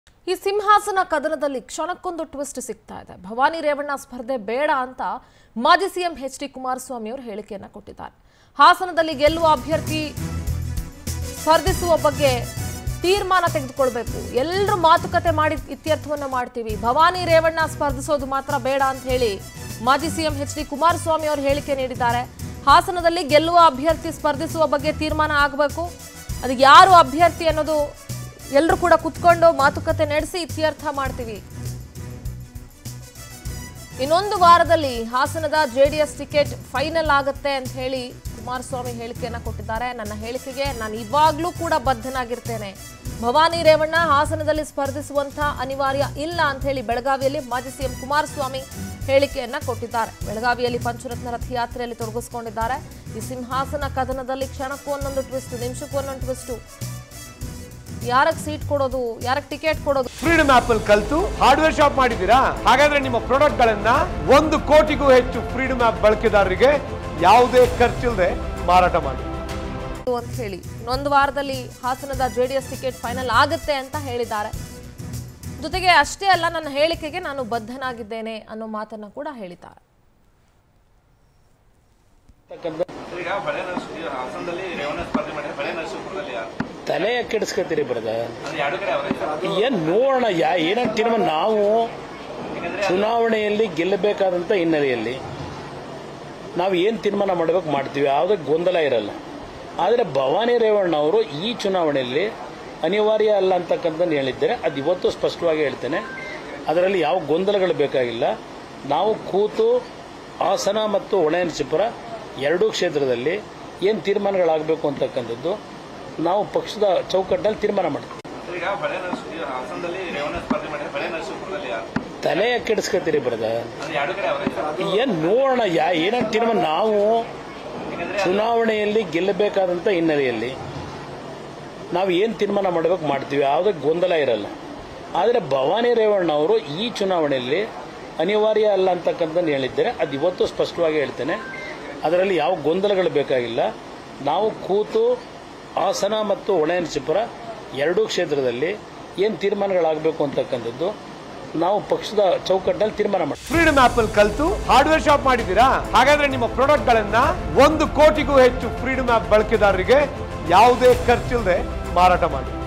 ಈ ಸಿಂಹಾಸನ ಕದನದಲ್ಲಿ ಕ್ಷಣಕ್ಕೊಂದು ಟ್ವಿಸ್ಟ್ ಸಿಗ್ತಾ ಇದೆ ಭವಾನಿ ರೇವಣ್ಣ ಸ್ಪರ್ಧೆ ಬೇಡ ಅಂತ ಮಾಜಿ ಸಿಎಂ ಎಚ್ ಡಿ ಕುಮಾರಸ್ವಾಮಿ ಅವರು ಹೇಳಿಕೆಯನ್ನ ಕೊಟ್ಟಿದ್ದಾರೆ ಹಾಸನದಲ್ಲಿ ಗೆಲ್ಲುವ ಅಭ್ಯರ್ಥಿ ಸ್ಪರ್ಧಿಸುವ ಬಗ್ಗೆ ತೀರ್ಮಾನ ತೆಗೆದುಕೊಳ್ಬೇಕು ಎಲ್ಲರೂ ಮಾತುಕತೆ ಮಾಡಿ ಇತ್ಯರ್ಥವನ್ನು ಮಾಡ್ತೀವಿ ಭವಾನಿ ರೇವಣ್ಣ ಸ್ಪರ್ಧಿಸೋದು ಮಾತ್ರ ಬೇಡ ಅಂತ ಹೇಳಿ ಮಾಜಿ ಸಿಎಂ ಎಚ್ ಡಿ ಕುಮಾರಸ್ವಾಮಿ ಅವರು ಹೇಳಿಕೆ ನೀಡಿದ್ದಾರೆ ಹಾಸನದಲ್ಲಿ ಗೆಲ್ಲುವ ಅಭ್ಯರ್ಥಿ ಸ್ಪರ್ಧಿಸುವ ಬಗ್ಗೆ ತೀರ್ಮಾನ ಆಗಬೇಕು ಅದಕ್ಕೆ ಯಾರು ಅಭ್ಯರ್ಥಿ ಅನ್ನೋದು ಎಲ್ಲರೂ ಕೂಡ ಕುತ್ಕೊಂಡು ಮಾತುಕತೆ ನಡೆಸಿ ಇತ್ಯರ್ಥ ಮಾಡ್ತೀವಿ ಇನ್ನೊಂದು ವಾರದಲ್ಲಿ ಹಾಸನದ ಜೆಡಿಎಸ್ ಟಿಕೆಟ್ ಫೈನಲ್ ಆಗುತ್ತೆ ಅಂತ ಹೇಳಿ ಕುಮಾರಸ್ವಾಮಿ ಹೇಳಿಕೆಯನ್ನ ಕೊಟ್ಟಿದ್ದಾರೆ ನನ್ನ ಹೇಳಿಕೆಗೆ ನಾನು ಇವಾಗ್ಲೂ ಕೂಡ ಬದ್ಧನಾಗಿರ್ತೇನೆ ಭವಾನಿ ರೇವಣ್ಣ ಹಾಸನದಲ್ಲಿ ಸ್ಪರ್ಧಿಸುವಂತ ಅನಿವಾರ್ಯ ಇಲ್ಲ ಅಂತ ಹೇಳಿ ಬೆಳಗಾವಿಯಲ್ಲಿ ಮಾಜಿ ಸಿಎಂ ಕುಮಾರಸ್ವಾಮಿ ಹೇಳಿಕೆಯನ್ನ ಕೊಟ್ಟಿದ್ದಾರೆ ಬೆಳಗಾವಿಯಲ್ಲಿ ಪಂಚರತ್ನ ರಥಯಾತ್ರೆಯಲ್ಲಿ ತೊಡಗಿಸಿಕೊಂಡಿದ್ದಾರೆ ಈ ಸಿಂಹಾಸನ ಕದನದಲ್ಲಿ ಕ್ಷಣಕ್ಕೂ ಒಂದೊಂದು ಟ್ವಿಸ್ಟ್ ನಿಮಿಷಕ್ಕೂ ಒಂದೊಂದು ಟ್ವಿಸ್ಟು ಯಾರಕ್ಕೆ ಸೀಟ್ ಕೊಡೋದು ಯಾರಕ್ಕೆ ಟಿಕೆಟ್ ಕೊಡೋದು ಫ್ರೀಡಮ್ ಆಪ್ ಅಲ್ಲಿ ಕಲ್ತು ಹಾರ್ಡ್ವೇರ್ ಶಾಪ್ ಮಾಡಿದ್ದೀರಾ ಹಾಗಾದ್ರೆ ನಿಮ್ಮ ಪ್ರಾಡಕ್ಟ್ ಗಳನ್ನ ಒಂದು ಕೋಟಿಗೂ ಹೆಚ್ಚು ಫ್ರೀಡಮ್ ಆಪ್ ಬಳಕೆದಾರರಿಗೆ ಯಾವುದೇ ಖರ್ಚಿಲ್ಲದೆ ಮಾರಾಟ ಮಾಡಿ ಅಂತ ಹೇಳಿ ಇನ್ನೊಂದು ವಾರದಲ್ಲಿ ಹಾಸನದ ಜೆಡಿಎಸ್ ಟಿಕೆಟ್ ಫೈನಲ್ ಆಗುತ್ತೆ ಅಂತ ಹೇಳಿದ್ದಾರೆ ಜೊತೆಗೆ ಅಷ್ಟೇ ಅಲ್ಲ ನನ್ನ ಹೇಳಿಕೆಗೆ ನಾನು ಬದ್ಧನಾಗಿದ್ದೇನೆ ಅನ್ನೋ ಮಾತನ್ನ ಕೂಡ ಹೇಳಿದ್ದಾರೆ ಈಗ ಬಳೆ ನರಸು ಈಗ ಹಾಸನದಲ್ಲಿ ರೇವಣ್ಣ ಸ್ಪರ್ಧೆ ಮಾಡಿದ್ರೆ ಬಳೆ ನರಸೀಪುರದಲ್ಲಿ ಯಾರು ತಲೆ ಕೆಡಿಸ್ಕೊತೀರಿ ಬ್ರದರ್ ಅಂದ್ರೆ ಎರಡು ಕಡೆ ಅವರೇ ಏನ್ ನೋಡೋಣ ಯಾ ಏನಂತ ತೀರ್ಮಾನ ನಾವು ಚುನಾವಣೆಯಲ್ಲಿ ಗೆಲ್ಲಬೇಕಾದಂತ ಹಿನ್ನೆಲೆಯಲ್ಲಿ ನಾವು ಏನು ತೀರ್ಮಾನ ಮಾಡಬೇಕು ಮಾಡ್ತೀವಿ ಯಾವುದೇ ಗೊಂದಲ ಇರಲ್ಲ ಆದರೆ ಭವಾನಿ ರೇವಣ್ಣ ಅವರು ಈ ಚುನಾವಣೆಯಲ್ಲಿ ಅನಿವಾರ್ಯ ಅಲ್ಲ ಅಂತಕ್ಕಂಥದ್ದು ಹೇಳಿದ್ದಾರೆ ಅದು ಇವತ್ತು ಸ್ಪಷ್ಟವಾಗಿ ಹೇಳ್ತೇನೆ ಅದರಲ್ಲಿ ಯಾವ ಗೊಂದಲಗಳು ಬೇಕಾಗಿಲ್ಲ ನಾವು ಕೂತು ಹಾಸನ ಮತ್ತು ಹೊಳೆನರಸೀಪುರ ಎರಡೂ ಕ್ಷೇತ್ರದಲ್ಲಿ ಏನು ತೀರ್ಮಾನಗಳಾಗಬೇಕು ಅಂತಕ್ಕಂಥದ್ದು ನಾವು ಪಕ್ಷದ ಚೌಕಟ್ಟಲ್ಲಿ ತೀರ್ಮಾನ ಮಾಡ್ತೀವಿ ಈಗ ಬಳೆ ನರಸು ಈಗ ಹಾಸನದಲ್ಲಿ ರೇವಣ್ಣ ಸ್ಪರ್ಧೆ ಮಾಡಿದ್ರೆ ಬಳೆ ನರಸೀಪುರದಲ್ಲಿ ಯಾರು ತಲೆ ಕೆಡಿಸ್ಕೊತೀರಿ ಬ್ರದರ್ ಅಂದ್ರೆ ಎರಡು ಕಡೆ ಅವರೇ ಏನ್ ನೋಡೋಣ ಯಾ ಏನಂತ ತೀರ್ಮಾನ ನಾವು ಚುನಾವಣೆಯಲ್ಲಿ ಗೆಲ್ಲಬೇಕಾದಂತ ಹಿನ್ನೆಲೆಯಲ್ಲಿ ನಾವು ಏನು ತೀರ್ಮಾನ ಮಾಡಬೇಕು ಮಾಡ್ತೀವಿ ಯಾವುದೇ ಗೊಂದಲ ಇರಲ್ಲ ಆದರೆ ಭವಾನಿ ರೇವಣ್ಣ ಅವರು ಈ ಚುನಾವಣೆಯಲ್ಲಿ ಅನಿವಾರ್ಯ ಅಲ್ಲ ಅಂತಕ್ಕಂಥದ್ದು ಹೇಳಿದ್ದಾರೆ ಅದು ಇವತ್ತು ಸ್ಪಷ್ಟವಾಗಿ ಹೇಳ್ತೇನೆ ಅದರಲ್ಲಿ ಯಾವ ಗೊಂದಲಗಳು ಬೇಕಾಗಿಲ್ಲ ನಾವು ಕೂತು ಹಾಸನ ಮತ್ತು ಹೊಳೆನರಸೀಪುರ ಎರಡೂ ಕ್ಷೇತ್ರದಲ್ಲಿ ಏನು ತೀರ್ಮಾನಗಳಾಗಬೇಕು ಅಂತಕ್ಕಂಥದ್ದು ನಾವು ಪಕ್ಷದ ಚೌಕಟ್ಟಲ್ಲಿ ತೀರ್ಮಾನ ಮಾಡ್ತೀವಿ ಫ್ರೀಡಮ್ ಆಪ್ ಅಲ್ಲಿ ಕಲ್ತು ಹಾರ್ಡ್ವೇರ್ ಶಾಪ್ ಮಾಡಿದ್ದೀರಾ ಹಾಗಾದ್ರೆ ನಿಮ್ಮ ಪ್ರಾಡಕ್ಟ್ ಗಳನ್ನ ಒಂದು ಕೋಟಿಗೂ ಹೆಚ್ಚು ಫ್ರೀಡಮ್ ಆಪ್ ಬಳಕೆದಾರರಿಗೆ ಯಾವುದೇ ಖರ್ಚಿಲ್ಲದೆ ಮಾರಾಟ ಮಾಡಿ